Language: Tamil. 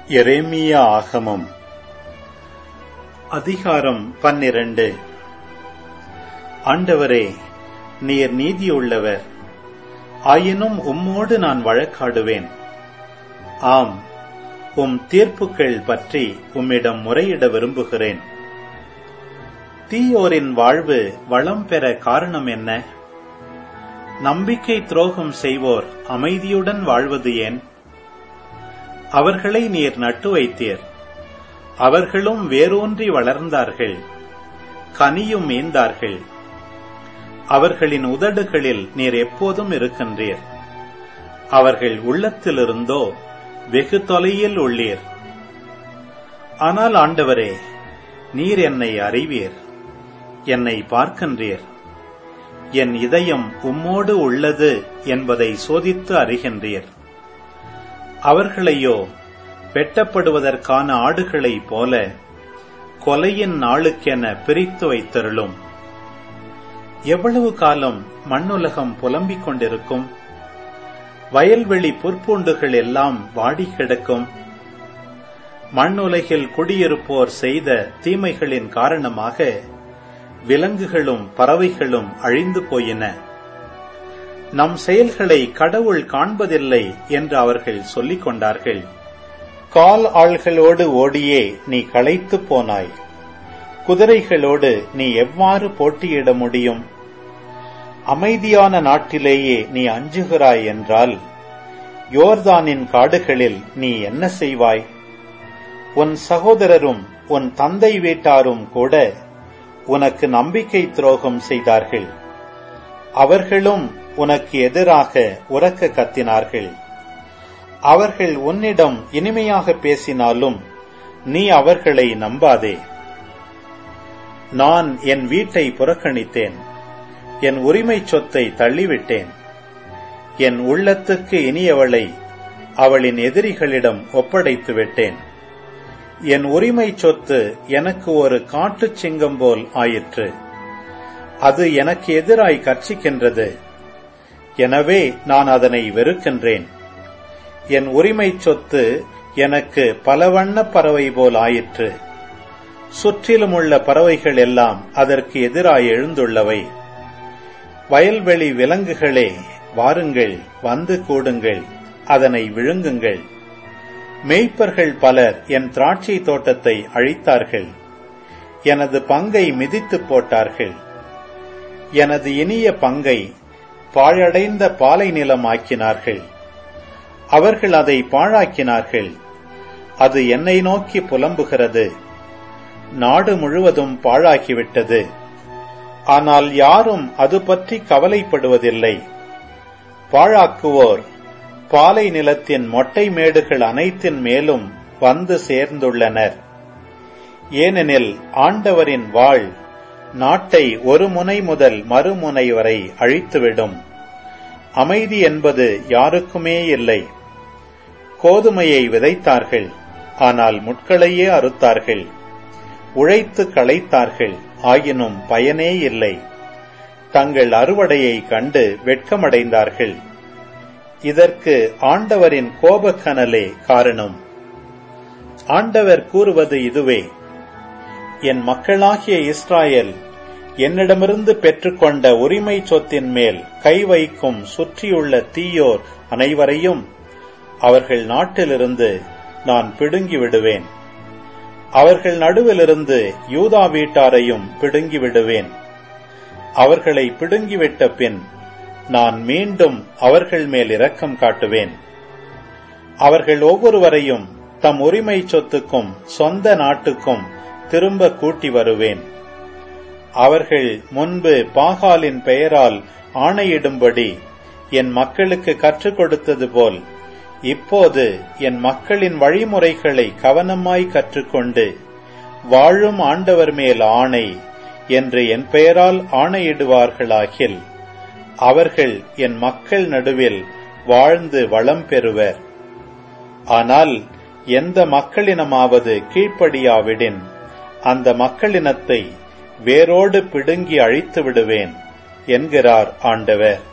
எரேமியா ஆகமம் அதிகாரம் பன்னிரண்டு ஆண்டவரே நீர் நீதியுள்ளவர் ஆயினும் உம்மோடு நான் வழக்காடுவேன் ஆம் உம் தீர்ப்புகள் பற்றி உம்மிடம் முறையிட விரும்புகிறேன் தீயோரின் வாழ்வு வளம் பெற காரணம் என்ன நம்பிக்கை துரோகம் செய்வோர் அமைதியுடன் வாழ்வது ஏன் அவர்களை நீர் நட்டு வைத்தீர் அவர்களும் வேரூன்றி வளர்ந்தார்கள் கனியும் மீந்தார்கள் அவர்களின் உதடுகளில் நீர் எப்போதும் இருக்கின்றீர் அவர்கள் உள்ளத்திலிருந்தோ வெகு தொலையில் உள்ளீர் ஆனால் ஆண்டவரே நீர் என்னை அறிவீர் என்னை பார்க்கின்றீர் என் இதயம் உம்மோடு உள்ளது என்பதை சோதித்து அறிகின்றீர் அவர்களையோ வெட்டப்படுவதற்கான ஆடுகளைப் போல கொலையின் நாளுக்கென பிரித்து வைத்தருளும் எவ்வளவு காலம் மண்ணுலகம் புலம்பிக் கொண்டிருக்கும் வயல்வெளி புற்பூண்டுகள் எல்லாம் வாடி கிடக்கும் மண்ணுலகில் குடியிருப்போர் செய்த தீமைகளின் காரணமாக விலங்குகளும் பறவைகளும் அழிந்து போயின நம் செயல்களை கடவுள் காண்பதில்லை என்று அவர்கள் சொல்லிக் கொண்டார்கள் கால் ஆள்களோடு ஓடியே நீ களைத்து போனாய் குதிரைகளோடு நீ எவ்வாறு போட்டியிட முடியும் அமைதியான நாட்டிலேயே நீ அஞ்சுகிறாய் என்றால் யோர்தானின் காடுகளில் நீ என்ன செய்வாய் உன் சகோதரரும் உன் தந்தை வீட்டாரும் கூட உனக்கு நம்பிக்கை துரோகம் செய்தார்கள் அவர்களும் உனக்கு எதிராக உறக்க கத்தினார்கள் அவர்கள் உன்னிடம் இனிமையாக பேசினாலும் நீ அவர்களை நம்பாதே நான் என் வீட்டை புறக்கணித்தேன் என் உரிமை சொத்தை தள்ளிவிட்டேன் என் உள்ளத்துக்கு இனியவளை அவளின் எதிரிகளிடம் ஒப்படைத்து விட்டேன் என் உரிமை சொத்து எனக்கு ஒரு காட்டுச் சிங்கம் போல் ஆயிற்று அது எனக்கு எதிராய் கர்ச்சிக்கின்றது எனவே நான் அதனை வெறுக்கின்றேன் என் உரிமை சொத்து எனக்கு பலவண்ண பறவை போல் ஆயிற்று சுற்றிலும் உள்ள பறவைகள் எல்லாம் அதற்கு எதிராய் எழுந்துள்ளவை வயல்வெளி விலங்குகளே வாருங்கள் வந்து கூடுங்கள் அதனை விழுங்குங்கள் மேய்ப்பர்கள் பலர் என் திராட்சை தோட்டத்தை அழித்தார்கள் எனது பங்கை மிதித்து போட்டார்கள் எனது இனிய பங்கை பாழடைந்த பாலை நிலமாக்கினார்கள் அவர்கள் அதை பாழாக்கினார்கள் அது என்னை நோக்கி புலம்புகிறது நாடு முழுவதும் பாழாகிவிட்டது ஆனால் யாரும் அது பற்றி கவலைப்படுவதில்லை பாழாக்குவோர் பாலை நிலத்தின் மொட்டை மேடுகள் அனைத்தின் மேலும் வந்து சேர்ந்துள்ளனர் ஏனெனில் ஆண்டவரின் வாழ் நாட்டை ஒரு முனை முதல் மறுமுனை வரை அழித்துவிடும் அமைதி என்பது யாருக்குமே இல்லை கோதுமையை விதைத்தார்கள் ஆனால் முட்களையே அறுத்தார்கள் உழைத்து களைத்தார்கள் ஆயினும் பயனே இல்லை தங்கள் அறுவடையை கண்டு வெட்கமடைந்தார்கள் இதற்கு ஆண்டவரின் கோபக்கனலே காரணம் ஆண்டவர் கூறுவது இதுவே என் மக்களாகிய இஸ்ராயல் என்னிடமிருந்து பெற்றுக்கொண்ட உரிமை சொத்தின் மேல் கை வைக்கும் சுற்றியுள்ள தீயோர் அனைவரையும் அவர்கள் நாட்டிலிருந்து நான் பிடுங்கி விடுவேன் அவர்கள் நடுவிலிருந்து யூதா வீட்டாரையும் பிடுங்கி விடுவேன் அவர்களை பிடுங்கிவிட்ட பின் நான் மீண்டும் அவர்கள் மேல் இரக்கம் காட்டுவேன் அவர்கள் ஒவ்வொருவரையும் தம் உரிமை சொத்துக்கும் சொந்த நாட்டுக்கும் திரும்ப கூட்டி வருவேன் அவர்கள் முன்பு பாகாலின் பெயரால் ஆணையிடும்படி என் மக்களுக்கு கற்றுக் கொடுத்தது போல் இப்போது என் மக்களின் வழிமுறைகளை கவனமாய் கற்றுக்கொண்டு வாழும் ஆண்டவர் மேல் ஆணை என்று என் பெயரால் ஆணையிடுவார்களாகில் அவர்கள் என் மக்கள் நடுவில் வாழ்ந்து வளம் பெறுவர் ஆனால் எந்த மக்களினமாவது கீழ்ப்படியாவிடின் அந்த மக்களினத்தை வேரோடு பிடுங்கி அழித்து விடுவேன் என்கிறார் ஆண்டவர்